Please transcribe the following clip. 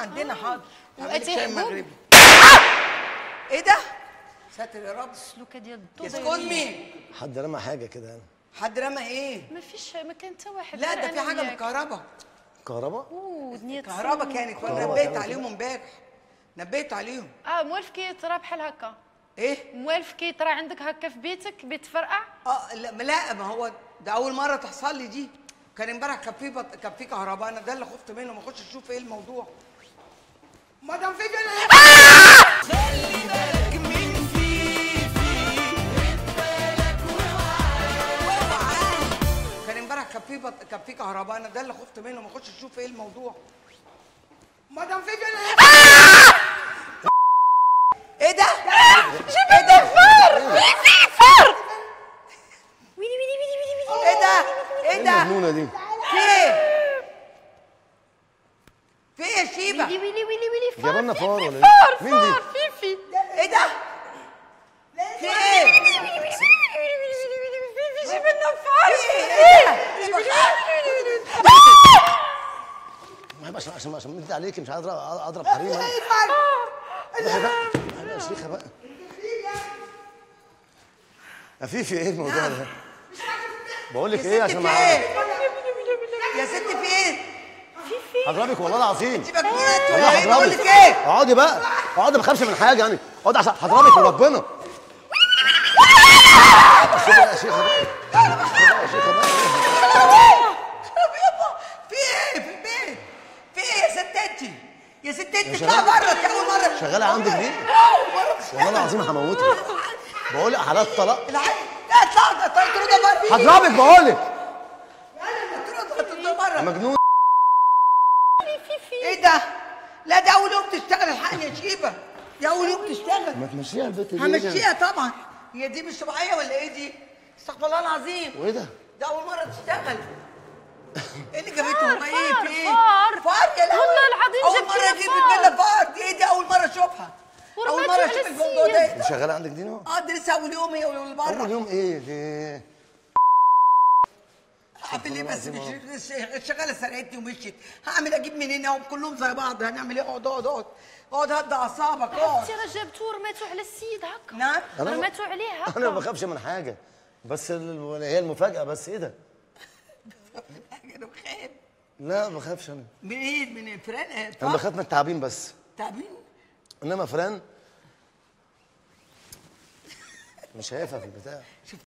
عندنا حاضر وأتي عملك شاي حبوب؟ مغربي ايه ده ساتر يا رب سلوكه ديال الضو اسكوز مي حد رمى حاجه كده يعني حد رمى ايه ما فيش ما كان حتى واحد لا غير ده في أنا حاجه من وياك. الكهرباء كهرباء اوه دنيا كهرباء تسمم. كانت وانا كهرباء نبهت كانت عليهم امبارح نبهت عليهم اه موالف كيطرى بحال هكا ايه موالف كيطرى عندك هكا في بيتك بيت فرقع اه لا ما- لا ما هو ده اول مره تحصل لي دي كان امبارح كان في بط... كان في كهرباء انا ده اللي خفت منه ما اخش اشوف ايه الموضوع مدام في جنة كان امبارح كان في بط... كان في كهرباء انا ده اللي خفت منه ما اخش اشوف ايه الموضوع مدام في جنة ايه ده؟ ايه ده؟ ويلي ويلي ويلي ويلي ويلي ايه ده؟ ايه ايه ده؟ المجنونه دي في ايه؟ في ايه يا شيبه؟ ويلي ويلي ويلي ويلي فار جابوا لنا في- فار في ولا ايه؟ فار مين دي؟ فار فيفي ايه ده؟ في ايه؟ جيب لنا فار ما يبقى عشان عشان عشان مدت عليك مش عايز اضرب اضرب حريم انا روحي بقى انا يا شيخه بقى يا فيفي ايه الموضوع ده؟ بقول لك ايه عشان في ما ايه؟ يا ست في ايه؟ هضربك والله العظيم سيبك من والله ايه؟ بقول لك هضربك ايه؟ اقعدي بقى اقعدي ما بخافش من حاجه يعني اقعدي عشان هضربك وربنا شوفي يا شيخه بقى شوفي يا شيخه بقى في ايه في البيت؟ في ايه يا ستاتي؟ يا ستاتي شغالة؟ اطلع بره دي اول مره شغاله عندك دي والله العظيم هموتك بقول لك حالات طلاق العيال لا اطلع اطلع بره هضربك بقول لك اطلع بره مجنون ايه ده؟ لا ده اول يوم تشتغل الحقني يا شيبه دي اول يوم تشتغل ما تمشيها البت دي همشيها طبعا هي دي مش طبيعيه ولا ايه دي؟ استغفر الله العظيم وايه ده؟ ده اول مره تشتغل ايه اللي جابته هو ايه فار، في ايه؟ فار. فار يا لهوي والله العظيم اول جبت مره لنا اجيب فار. الفيلا فار دي ايه دي اول مره اشوفها اول ورمته مره على اشوف الموضوع السيد. ده دي شغاله عندك دي نوع؟ اه دي لسه اول يوم هي واللي اول بره يوم ايه دي اعمل ايه بس مش مش- الشغاله سرقتني ومشيت هعمل اجيب منين اهم كلهم زي بعض هنعمل ايه اقعد اقعد اقعد اقعد هدى اعصابك اقعد انت راه جابتو ورميتو على السيد هكا نعم أنا- رميتو عليه هكا انا ما بخافش من حاجه بس ال- هي المفاجاه بس ايه ده؟ انا بخاف لا ما بخافش انا منين من فران انا فار؟ بخاف من التعابين بس تعبين انما فران مش هينفع في البتاع شوف